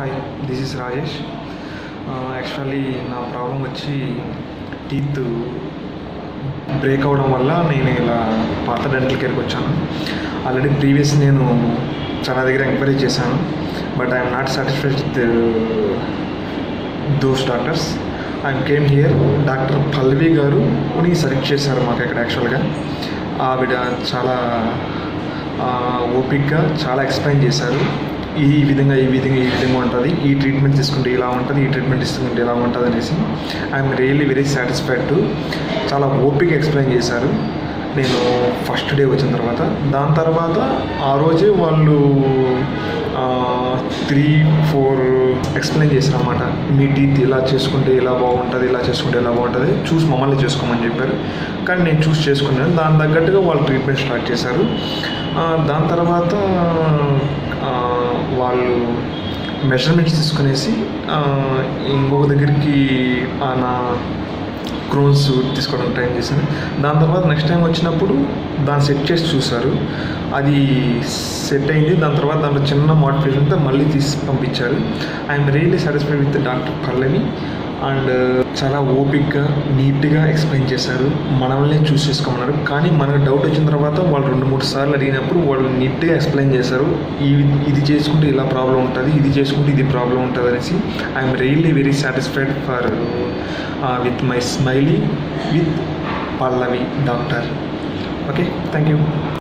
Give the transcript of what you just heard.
hi this is Rajesh actually నా problem వచ్చి teeth break అవ్వడం వల్ల నేను ఇలా పాత డెంటల్ కేర్కి వచ్చాను ఆల్రెడీ ప్రీవియస్ నేను చాలా దగ్గర ఎంక్వైరీ చేశాను but I'm not satisfied with those doctors I came here doctor Pallavi garu ఉని సెలెక్ట్ చేశారు మాకు ఇక్కడ యాక్చువల్గా ఆవిడ చాలా ఓపిక్గా చాలా ఎక్స్ప్లెయిన్ చేశారు ఈ విధంగా ఈ విధంగా ఈ విధంగా ఉంటుంది ఈ ట్రీట్మెంట్ తీసుకుంటే ఇలా ఉంటుంది ఈ ట్రీట్మెంట్ తీసుకుంటే ఇలా ఉంటుంది అనేసి I'm really very satisfied to చాలా ఓపిక ఎక్స్ప్లెయిన్ చేశారు నేను ఫస్ట్ డే వచ్చిన తర్వాత దాని తర్వాత ఆ రోజే వాళ్ళు త్రీ ఫోర్ ఎక్స్ప్లెయిన్ చేశారు అనమాట మీ టీత్ ఇలా చేసుకుంటే ఇలా బాగుంటుంది ఇలా చేసుకుంటే ఇలా బాగుంటుంది చూసి మమ్మల్ని చేసుకోమని చెప్పారు కానీ నేను చూస్ చేసుకున్నాను దాని తగ్గట్టుగా వాళ్ళు ట్రీట్మెంట్ స్టార్ట్ చేశారు ఆ, దాని తర్వాత ఆ, వాళ్ళు మెజర్మెంట్స్ తీసుకునేసి ఆ, ఇంకొక దగ్గరికి ఆ, నా క్రోన్స్ తీసుకోవడానికి ట్రై చేశాను దాని తర్వాత నెక్స్ట్ టైం వచ్చినప్పుడు దాన్ని సెట్ చేసి చూశారు అది సెట్ అయింది దాని తర్వాత దాంట్లో చిన్న మోడిఫికేషన్తో మళ్ళీ తీసి పంపించారు I'm really satisfied with doctor Pallavi and చాలా ఓపిక్గా నీట్గా ఎక్స్ప్లెయిన్ చేశారు మనల్ని చూస్ చేసుకోమన్నారు కానీ మనకు డౌట్ వచ్చిన తర్వాత వాళ్ళు రెండు మూడు సార్లు అడిగినప్పుడు వాళ్ళు నీట్గా ఎక్స్ప్లెయిన్ చేశారు ఈ ఇది చేసుకుంటే ఇలా ప్రాబ్లం ఉంటుంది ఇది చేసుకుంటే ఇది ప్రాబ్లం ఉంటుంది అనేసి I'm really very satisfied for with my smiley with Pallavi doctor okay thank you